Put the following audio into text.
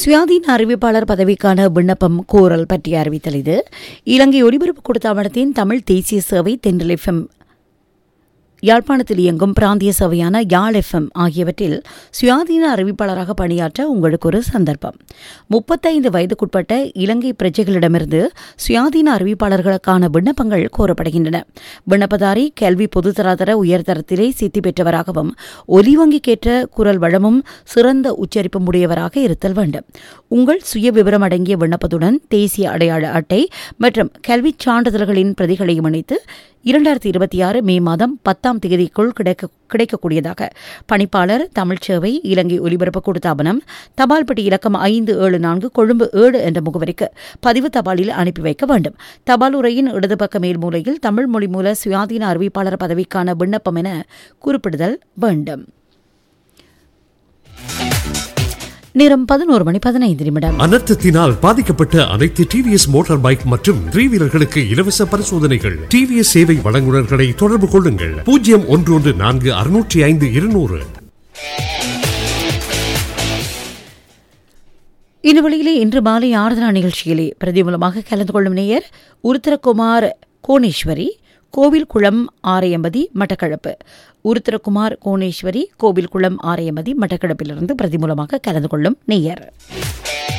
சுயாதீன அறிவிப்பாளர் பதவிக்கான விண்ணப்பம் கோரல் பற்றிய அறிவித்தல் இது இலங்கை ஒலிபரப்பு கொடுத்தாவணத்தின் தமிழ் தேசிய சேவை தென்றல் எஃப்எம் யாழ்ப்பாணத்தில் இயங்கும் பிராந்திய சபையான யாழ் எஃப்எம் ஆகியவற்றில் சுயாதீன அறிவிப்பாளராக பணியாற்ற உங்களுக்கு ஒரு சந்தர்ப்பம் முப்பத்தைந்து வயதுக்குட்பட்ட இலங்கை பிரஜைகளிடமிருந்து சுயாதீன அறிவிப்பாளர்களுக்கான விண்ணப்பங்கள் கோரப்படுகின்றன விண்ணப்பதாரி கல்வி பொதுத்தராதர உயர்தரத்திலே சித்தி பெற்றவராகவும் ஒலிவங்கிக்கேற்ற குரல் வளமும் சிறந்த உச்சரிப்பும் உடையவராக இருத்தல் வேண்டும் உங்கள் சுய விவரம் அடங்கிய விண்ணப்பத்துடன் தேசிய அடையாள அட்டை மற்றும் கல்விச் சான்றிதழ்களின் பிரதிகளையும் இணைத்து இரண்டாயிரத்தி இருபத்தி ஆறு மே மாதம் பத்தாம் தேதிக்குள் கிடைக்க கிடைக்கக்கூடியதாக பணிப்பாளர் தமிழ்ச்சேவை இலங்கை ஒலிபரப்பு கொடுத்தாபனம் தபால் பெட்டி இலக்கம் ஐந்து ஏழு நான்கு கொழும்பு ஏழு என்ற முகவரிக்கு பதிவு தபாலில் அனுப்பி வைக்க வேண்டும் தபால் உரையின் இடது பக்க மேல் மூலையில் தமிழ் மொழி மூல சுயாதீன அறிவிப்பாளர் பதவிக்கான விண்ணப்பம் என குறிப்பிடுதல் வேண்டும் நேரம் பதினோரு மணி பதினைந்து நிமிடம் அனர்த்தத்தினால் பாதிக்கப்பட்ட அனைத்து டிவிஎஸ் மோட்டார் பைக் மற்றும் த்ரீ வீலர்களுக்கு இலவச பரிசோதனைகள் டிவிஎஸ் சேவை வழங்குநர்களை தொடர்பு கொள்ளுங்கள் பூஜ்ஜியம் ஒன்று ஒன்று நான்கு அறுநூற்றி ஐந்து இருநூறு இந்த வழியிலே இன்று மாலை ஆராதனா நிகழ்ச்சியிலே பிரதிமூலமாக கலந்து கொள்ளும் நேயர் உருத்திரகுமார் கோணேஸ்வரி கோவில் குளம் ஆரையம்பதி மட்டக்களப்பு உருத்திரகுமார் கோணேஸ்வரி கோவில் குளம் ஆரையம்பதி மட்டக்களப்பிலிருந்து பிரதிமூலமாக கலந்து கொள்ளும் நேயர்